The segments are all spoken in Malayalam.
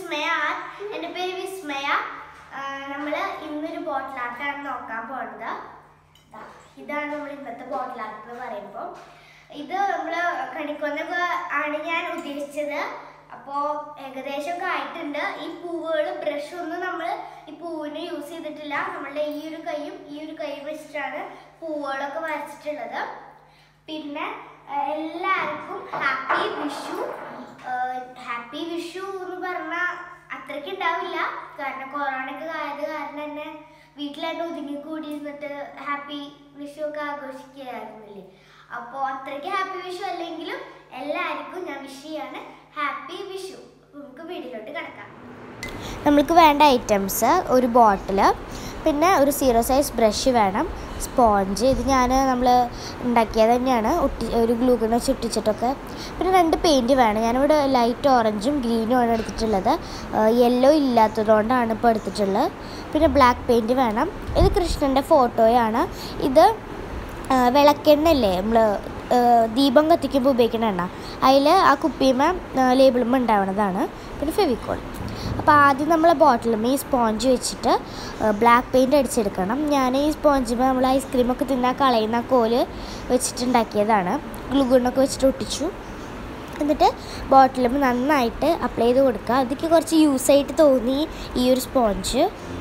വിസ്മയ ആർ എൻ്റെ പേര് വിസ്മയ നമ്മൾ ഇന്നൊരു ബോട്ടിൽ ആർട്ടാണ് നോക്കാൻ പോകുന്നത് ദാ, ഇതാണ് നമ്മൾ ഇന്നത്തെ ബോട്ടിൽ ആർട്ട് എന്ന് പറയുമ്പോൾ ഇത് നമ്മൾ കണിക്കൊന്നൊക്കെ ആണ് ഞാൻ ഉദ്ദേശിച്ചത് അപ്പോൾ ഏകദേശമൊക്കെ ആയിട്ടുണ്ട് ഈ പൂവുകൾ ബ്രഷ് ഒന്നും നമ്മൾ ഈ പൂവിന് യൂസ് ചെയ്തിട്ടില്ല നമ്മളുടെ ഈ ഒരു കൈയും ഈ ഒരു കൈയും വെച്ചിട്ടാണ് പൂവുകളൊക്കെ വരച്ചിട്ടുള്ളത് പിന്നെ ആ, എല്ലാവർക്കും ഹാപ്പി വിഷു ഹാപ്പി വിഷു എന്ന് പറഞ്ഞാൽ അത്രയ്ക്ക് ഉണ്ടാവില്ല കാരണം കൊറോണ ഒക്കെ ആയത് കാരണം തന്നെ വീട്ടിലായിട്ട് ഒതുങ്ങി കൂടി ഇരുന്നിട്ട് ഹാപ്പി വിഷു ഒക്കെ ആഘോഷിക്കുകയായിരുന്നില്ലേ അപ്പോൾ അത്രയ്ക്ക് ഹാപ്പി വിഷു അല്ലെങ്കിലും എല്ലാവർക്കും ഞാൻ വിഷ് ചെയ്യാണ് ഹാപ്പി വിഷു നമുക്ക് വീട്ടിലോട്ട് കിടക്കാം നമ്മൾക്ക് വേണ്ട ഐറ്റംസ് ഒരു ബോട്ടിൽ പിന്നെ ഒരു സീറോ സൈസ് ബ്രഷ് വേണം സ്പോഞ്ച് ഇത് ഞാൻ നമ്മൾ ഉണ്ടാക്കിയത് തന്നെയാണ് ഒട്ടി ഒരു ഗ്ലൂഗൺ വെച്ച് ഒട്ടിച്ചിട്ടൊക്കെ പിന്നെ രണ്ട് പെയിൻറ്റ് വേണം ഞാനിവിടെ ലൈറ്റ് ഓറഞ്ചും ഗ്രീനും ആണ് എടുത്തിട്ടുള്ളത് യെല്ലോ ഇല്ലാത്തതുകൊണ്ടാണ് ഇപ്പോൾ എടുത്തിട്ടുള്ളത് പിന്നെ ബ്ലാക്ക് പെയിൻറ്റ് വേണം ഇത് കൃഷ്ണൻ്റെ ഫോട്ടോയാണ് ഇത് ആ, വിളക്കെണ്ണല്ലേ നമ്മൾ ദീപം കത്തിക്കുമ്പോൾ ഉപയോഗിക്കുന്ന എണ്ണ അതിൽ ആ കുപ്പിമ ലേബിളുമ്പോൾ ഉണ്ടാവുന്നതാണ് പിന്നെ ഫെവിക്കോൾ അപ്പോൾ ആദ്യം നമ്മൾ ബോട്ടിലുമ്പോൾ ഈ സ്പോഞ്ച് വെച്ചിട്ട് ബ്ലാക്ക് പെയിൻറ്റ് അടിച്ചെടുക്കണം ഞാൻ ഈ സ്പോഞ്ചുമ്പോൾ നമ്മൾ ഐസ്ക്രീമൊക്കെ തിന്നാൻ കളയുന്ന ആ കോല് വെച്ചിട്ടുണ്ടാക്കിയതാണ് ഗ്ലുഗണ്ണൊക്കെ വെച്ചിട്ട് ഒട്ടിച്ചു എന്നിട്ട് ബോട്ടിലും നന്നായിട്ട് അപ്ലൈ ചെയ്ത് കൊടുക്കുക അതൊക്കെ കുറച്ച് യൂസായിട്ട് തോന്നി ഈ ഒരു സ്പോഞ്ച്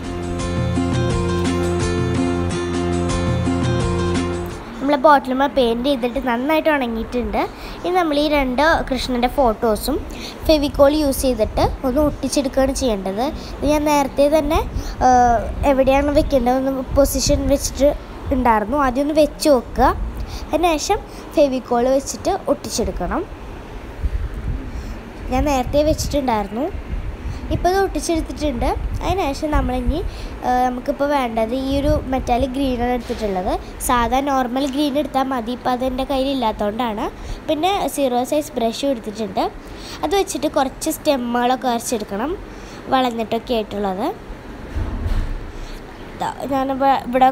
നമ്മൾ ബോട്ടിലുമ്പോൾ പെയിൻറ്റ് ചെയ്തിട്ട് നന്നായിട്ട് ഉണങ്ങിയിട്ടുണ്ട് ഇനി നമ്മൾ ഈ രണ്ട് കൃഷ്ണൻ്റെ ഫോട്ടോസും ഫെവിക്കോൾ യൂസ് ചെയ്തിട്ട് ഒന്ന് ഒട്ടിച്ചെടുക്കുകയാണ് ചെയ്യേണ്ടത് ഇത് ഞാൻ നേരത്തെ തന്നെ ആ, എവിടെയാണ് വെക്കേണ്ടതെന്ന് പൊസിഷൻ വെച്ചിട്ട് ഉണ്ടായിരുന്നു ആദ്യം ഒന്ന് വെച്ച് നോക്കുക അതിനുശേഷം ഫെവിക്കോൾ വെച്ചിട്ട് ഒട്ടിച്ചെടുക്കണം ഞാൻ നേരത്തെ വെച്ചിട്ടുണ്ടായിരുന്നു ഇപ്പോൾ ഇത് ഒട്ടിച്ചെടുത്തിട്ടുണ്ട് അതിനുശേഷം നമ്മളിനി ആ, നമുക്കിപ്പോൾ വേണ്ടത് ഈ ഒരു മെറ്റാലിക് ഗ്രീനാണ് എടുത്തിട്ടുള്ളത് സാധാ നോർമൽ ഗ്രീൻ എടുത്താൽ മതി ഇപ്പോൾ അതെൻ്റെ കയ്യിൽ ഇല്ലാത്തതുകൊണ്ടാണ് പിന്നെ സീറോ സൈസ് ബ്രഷും എടുത്തിട്ടുണ്ട് അത് വെച്ചിട്ട് കുറച്ച് സ്റ്റെമ്മുകളൊക്കെ വരച്ചെടുക്കണം വളഞ്ഞിട്ടൊക്കെ ആയിട്ടുള്ളത് ദാ ഞാനിപ്പോൾ ഇവിടെ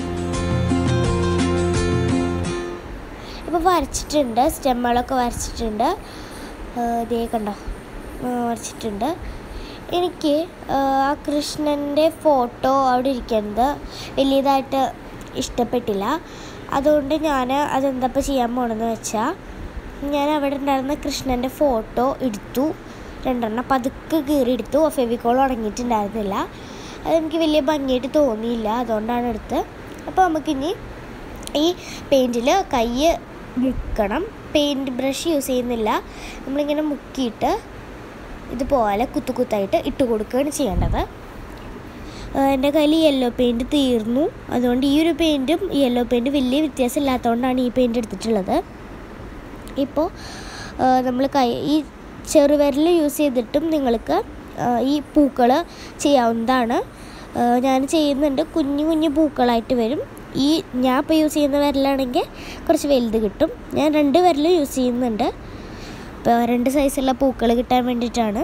ഇപ്പോൾ വരച്ചിട്ടുണ്ട് സ്റ്റെമ്മുകളൊക്കെ വരച്ചിട്ടുണ്ട് ആ, ദേ കണ്ടോ ആ, വരച്ചിട്ടുണ്ട് എനിക്ക് ആ, ആ കൃഷ്ണൻ്റെ ഫോട്ടോ അവിടെ ഇരിക്കുന്നത് വലിയതായിട്ട് ഇഷ്ടപ്പെട്ടില്ല അതുകൊണ്ട് ഞാൻ അതെന്തപ്പോൾ ചെയ്യാൻ പോകണമെന്ന് വെച്ചാൽ ഞാൻ അവിടെ ഉണ്ടായിരുന്ന കൃഷ്ണൻ്റെ ഫോട്ടോ എടുത്തു രണ്ടെണ്ണം പതുക്കെ കീറി എടുത്തു ഫെവിക്കോൾ ഉണങ്ങിയിട്ടുണ്ടായിരുന്നില്ല അതെനിക്ക് വലിയ ഭംഗിയായിട്ട് തോന്നിയില്ല അതുകൊണ്ടാണ് എടുത്ത് അപ്പോൾ നമുക്കിനി ഈ പെയിൻറ്റിൽ കൈ മുക്കണം പെയിൻറ്റ് ബ്രഷ് യൂസ് ചെയ്യുന്നില്ല നമ്മളിങ്ങനെ മുക്കിയിട്ട് ഇതുപോലെ കുത്തു കുത്തായിട്ട് ഇട്ട് കൊടുക്കുകയാണ് ചെയ്യേണ്ടത് ആ, എൻ്റെ കയ്യിൽ യെല്ലോ പെയിൻറ്റ് തീർന്നു അതുകൊണ്ട് ഈ ഒരു പെയിൻറ്റും യെല്ലോ പെയിൻറ്റ് വലിയ വ്യത്യാസം ഇല്ലാത്തതുകൊണ്ടാണ് ഈ പെയിൻറ്റ് എടുത്തിട്ടുള്ളത് ഇപ്പോൾ നമ്മൾ കൈ ഈ ചെറുവിരൽ യൂസ് ചെയ്തിട്ടും നിങ്ങൾക്ക് ആ, ഈ പൂക്കൾ ചെയ്യാവുന്നതാണ് ആ, ഞാൻ ചെയ്യുന്നുണ്ട് കുഞ്ഞു കുഞ്ഞു പൂക്കളായിട്ട് വരും ഈ ഞാൻ ഇപ്പോൾ യൂസ് ചെയ്യുന്ന വിരലാണെങ്കിൽ കുറച്ച് വലുത് കിട്ടും ഞാൻ രണ്ട് വിരലും യൂസ് ചെയ്യുന്നുണ്ട് ഇപ്പോൾ രണ്ട് സൈസുള്ള പൂക്കൾ കിട്ടാൻ വേണ്ടിയിട്ടാണ്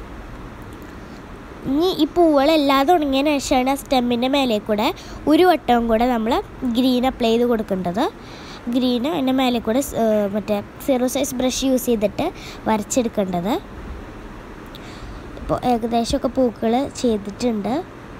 ഇനി ഈ പൂവുകളെല്ലാതെ ഉണങ്ങിയതിന് ശേഷമാണ് ആ സ്റ്റെമ്മിൻ്റെ മേലെ കൂടെ ഒരു വട്ടവും കൂടെ നമ്മൾ ഗ്രീൻ അപ്ലൈ ചെയ്ത് കൊടുക്കേണ്ടത് ഗ്രീന് അതിൻ്റെ മേലെ കൂടെ സ്- ഏർ മറ്റേ സീറോ സൈസ് ബ്രഷ് യൂസ് ചെയ്തിട്ട് വരച്ചെടുക്കേണ്ടത് ഇപ്പോൾ ഏകദേശമൊക്കെ പൂക്കൾ ചെയ്തിട്ടുണ്ട്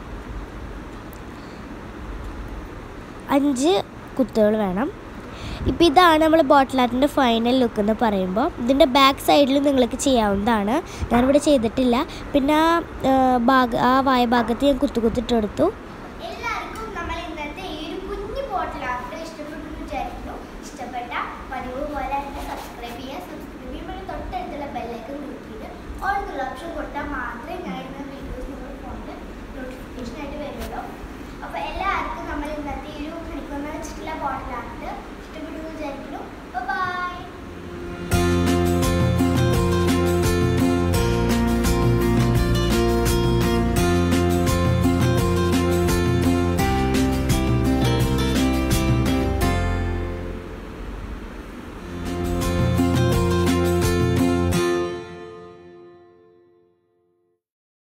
അഞ്ച് കുത്തുകൾ വേണം ഇപ്പോൾ ഇതാണ് നമ്മൾ ബോട്ടിൽ ആർട്ടിൻ്റെ ഫൈനൽ ലുക്ക് എന്ന് പറയുമ്പോൾ ഇതിൻ്റെ ബാക്ക് സൈഡിൽ നിങ്ങൾക്ക് ചെയ്യാവുന്നതാണ് ഞാനിവിടെ ചെയ്തിട്ടില്ല പിന്നെ ആ ആ, ഭാഗ ആ വായ ഭാഗത്ത് ഞാൻ കുത്തു കുത്തിട്ടെടുത്തു